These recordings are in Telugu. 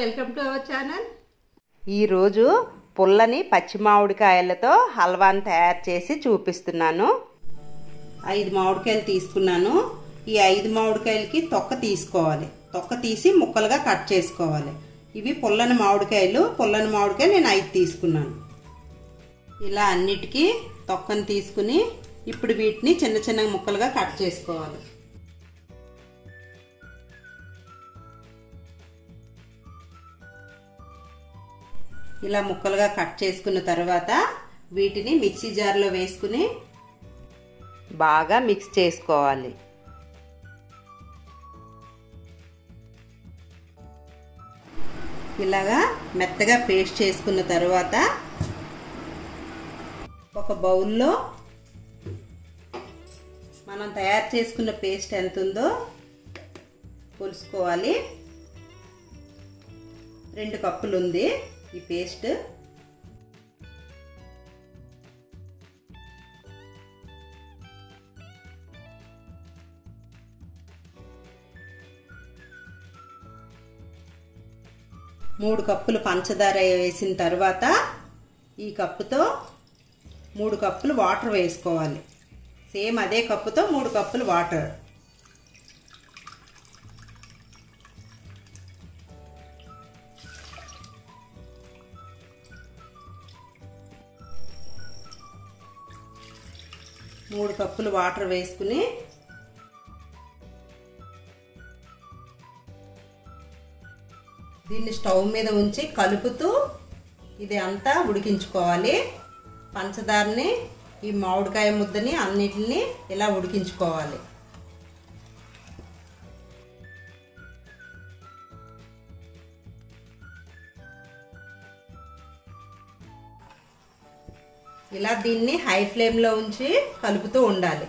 వెల్కమ్ టు అవర్ ఛానల్ ఈరోజు పుల్లని పచ్చి మామిడికాయలతో హల్వాని తయారు చేసి చూపిస్తున్నాను ఐదు మామిడికాయలు తీసుకున్నాను ఈ ఐదు మామిడికాయలకి తొక్క తీసుకోవాలి తొక్క తీసి ముక్కలుగా కట్ చేసుకోవాలి ఇవి పుల్లని మామిడికాయలు పుల్లని మామిడికాయలు నేను ఐదు తీసుకున్నాను ఇలా అన్నిటికీ తొక్కను తీసుకుని ఇప్పుడు వీటిని చిన్న చిన్న ముక్కలుగా కట్ చేసుకోవాలి ఇలా ముక్కలుగా కట్ చేసుకున్న తర్వాత వీటిని మిక్సీ జార్లో వేసుకుని బాగా మిక్స్ చేసుకోవాలి ఇలాగా మెత్తగా పేస్ట్ చేసుకున్న తర్వాత ఒక బౌల్లో మనం తయారు చేసుకున్న పేస్ట్ ఎంత ఉందో కొలుసుకోవాలి రెండు కప్పులు ఉంది ఈ పేస్ట్ మూడు కప్పులు పంచదార వేసిన తర్వాత ఈ కప్పుతో మూడు కప్పులు వాటర్ వేసుకోవాలి సేమ్ అదే కప్పుతో మూడు కప్పులు వాటర్ మూడు కప్పులు వాటర్ వేసుకుని దీన్ని స్టవ్ మీద ఉంచి కలుపుతూ ఇది అంతా ఉడికించుకోవాలి పంచదారని ఈ మామిడికాయ ముద్దని అన్నిటిని ఇలా ఉడికించుకోవాలి ఇలా దీన్ని హై ఫ్లేమ్లో ఉంచి కలుపుతూ ఉండాలి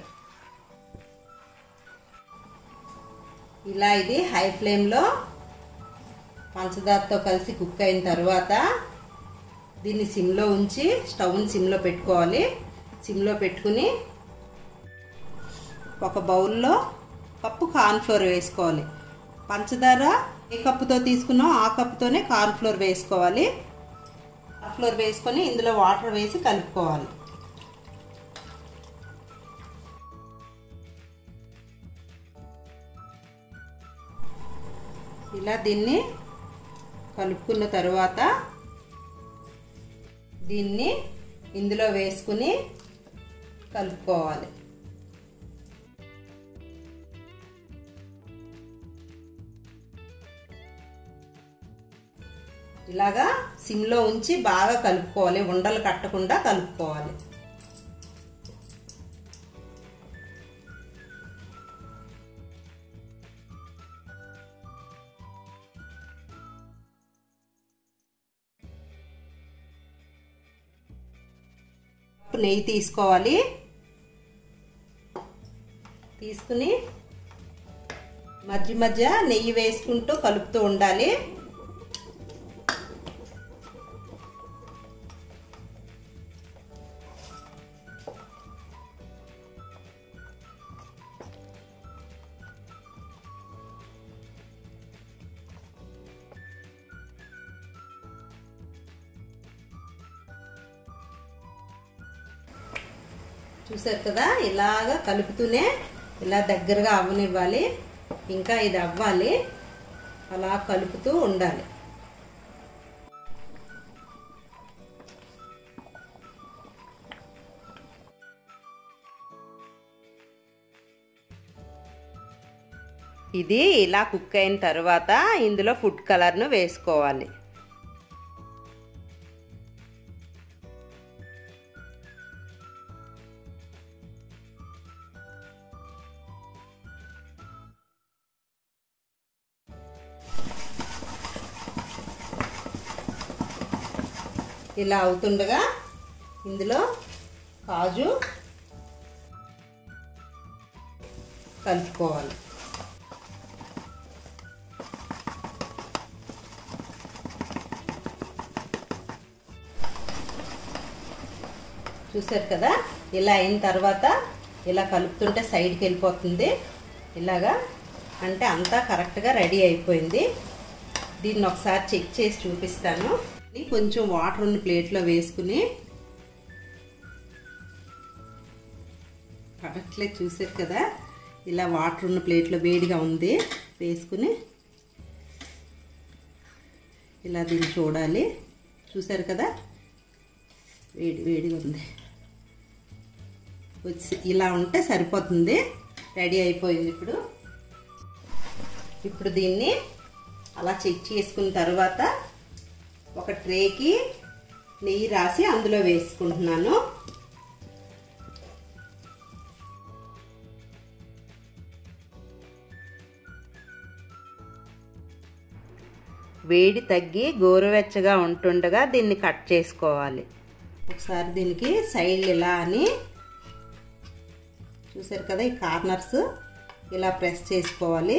ఇలా ఇది హై ఫ్లేమ్లో పంచదారతో కలిసి కుక్ అయిన తర్వాత దీన్ని సిమ్లో ఉంచి స్టవ్ని సిమ్లో పెట్టుకోవాలి సిమ్లో పెట్టుకుని ఒక బౌల్లో కప్పు కార్న్ఫ్లోర్ వేసుకోవాలి పంచదార ఏ కప్పుతో తీసుకున్నామో ఆ కప్పుతోనే కార్న్ఫ్లోర్ వేసుకోవాలి ఫ్లోర్ వేసుకొని ఇందులో వాటర్ వేసి కలుపుకోవాలి ఇలా దీన్ని కలుపుకున్న తర్వాత దీన్ని ఇందులో వేసుకుని కలుపుకోవాలి ఇలాగా సిమ్లో ఉంచి బాగా కలుపుకోవాలి ఉండలు కట్టకుండా కలుపుకోవాలి నెయ్యి తీసుకోవాలి తీసుకుని మధ్య మధ్య నెయ్యి వేసుకుంటూ కలుపుతూ ఉండాలి చూసారు కదా ఇలాగ కలుపుతూనే ఇలా దగ్గరగా అవ్వనివ్వాలి ఇంకా ఇది అవ్వాలి అలా కలుపుతూ ఉండాలి ఇది ఇలా కుక్ అయిన తర్వాత ఇందులో ఫుడ్ కలర్ను వేసుకోవాలి ఇలా అవుతుండగా ఇందులో కాజు కలుపుకోవాలి చూసారు కదా ఇలా అయిన తర్వాత ఇలా కలుపుతుంటే సైడ్కి వెళ్ళిపోతుంది ఇలాగా అంటే అంతా కరెక్ట్గా రెడీ అయిపోయింది దీన్ని ఒకసారి చెక్ చేసి చూపిస్తాను కొంచెం వాటర్ ఉన్న ప్లేట్లో వేసుకుని పడట్లే చూసారు కదా ఇలా వాటర్ ఉన్న ప్లేట్లో వేడిగా ఉంది వేసుకుని ఇలా దీన్ని చూడాలి చూసారు కదా వేడి వేడిగా ఉంది వచ్చి ఇలా ఉంటే సరిపోతుంది రెడీ అయిపోయింది ఇప్పుడు ఇప్పుడు దీన్ని అలా చెక్ చేసుకున్న తర్వాత ఒక ట్రేకి నెయ్యి రాసి అందులో వేసుకుంటున్నాను వేడి తగ్గి గోరువెచ్చగా ఉంటుండగా దీన్ని కట్ చేసుకోవాలి ఒకసారి దీనికి సైడ్ ఇలా అని చూసారు కదా ఈ కార్నర్స్ ఇలా ప్రెస్ చేసుకోవాలి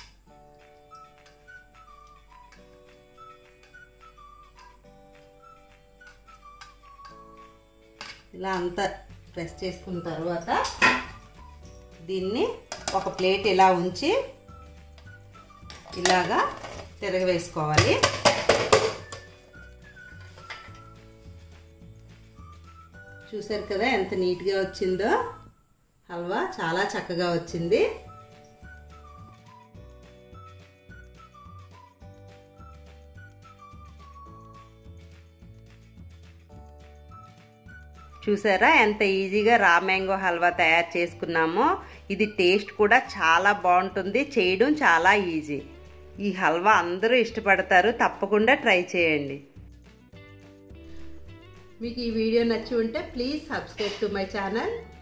ఇలా అంతా ప్రెస్ చేసుకున్న తర్వాత దీన్ని ఒక ప్లేట్ ఇలా ఉంచి ఇలాగా తిరగవేసుకోవాలి చూసారు కదా ఎంత నీట్గా వచ్చిందో హల్వా చాలా చక్కగా వచ్చింది చూసారా ఎంత ఈజీగా రా మ్యాంగో హల్వా తయారు చేసుకున్నామో ఇది టేస్ట్ కూడా చాలా బాగుంటుంది చేయడం చాలా ఈజీ ఈ హల్వా అందరూ ఇష్టపడతారు తప్పకుండా ట్రై చేయండి మీకు ఈ వీడియో నచ్చి ఉంటే please subscribe to my channel